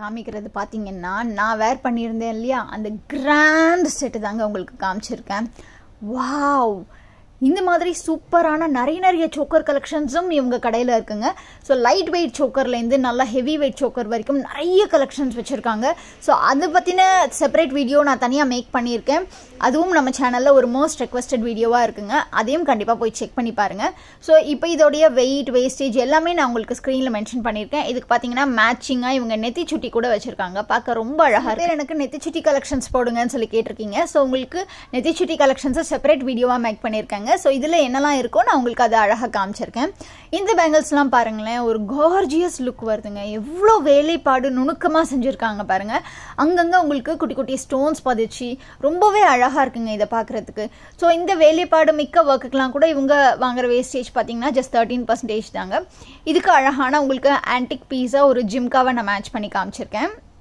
காமிக்கிறது பார்த்தீங்கன்னா நான் வேர் பண்ணியிருந்தேன் இல்லையா அந்த கிராண்ட் செட்டு தாங்க உங்களுக்கு காமிச்சிருக்கேன் வாவ் இந்த மாதிரி சூப்பரான நிறைய நிறைய சோக்கர் கலெக்ஷன்ஸும் இவங்க கடையில் இருக்குங்க ஸோ லைட் வெயிட் சோக்கர்லேருந்து நல்லா ஹெவி வெயிட் சோக்கர் வரைக்கும் நிறைய கலெக்ஷன்ஸ் வச்சுருக்காங்க ஸோ அதை பற்றின செப்பரேட் வீடியோ நான் தனியாக மேக் பண்ணியிருக்கேன் அதுவும் நம்ம சேனலில் ஒரு மோஸ்ட் ரெக்வஸ்டட் வீடியோவாக இருக்குங்க அதையும் கண்டிப்பாக போய் செக் பண்ணி பாருங்கள் ஸோ இப்போ இதோடைய வெயிட் வேஸ்டேஜ் எல்லாமே நான் உங்களுக்கு ஸ்க்ரீனில் மென்ஷன் பண்ணியிருக்கேன் இதுக்கு பார்த்தீங்கன்னா மேட்சிங்காக இவங்க நெத்தி சுட்டி கூட வச்சுருக்காங்க பார்க்க ரொம்ப அழகாக இருக்கு எனக்கு நெத்தி சுட்டி கலெக்ஷன்ஸ் போடுங்கன்னு சொல்லி கேட்டிருக்கீங்க ஸோ உங்களுக்கு நெத்தி சுட்டி கலெக்ஷன்ஸை செப்பரேட் வீடியோவாக மேக் பண்ணியிருக்காங்க ஸோ இதில் என்னெல்லாம் இருக்கோ நான் உங்களுக்கு அதை அழகாக காமிச்சிருக்கேன் இந்த பேங்கிள்ஸ்லாம் பாருங்களேன் ஒரு கார்ஜியஸ் லுக் வருதுங்க எவ்வளோ வேலைப்பாடு நுணுக்கமாக செஞ்சுருக்காங்க பாருங்கள் அங்கங்கே உங்களுக்கு குட்டி குட்டி ஸ்டோன்ஸ் பதிச்சு ரொம்பவே அழகாக இருக்குங்க இதை பார்க்குறதுக்கு ஸோ இந்த வேலைப்பாடு மிக்க ஒர்க்குக்கெலாம் கூட இவங்க வாங்குற வேஸ்டேஜ் பார்த்தீங்கன்னா ஜஸ்ட் தேர்ட்டீன் பர்சன்டேஜ் தாங்க இதுக்கு அழகான உங்களுக்கு ஆன்டிக் பீஸாக ஒரு ஜிம்காவை நான் மேட்ச் பண்ணி காமிச்சிருக்கேன்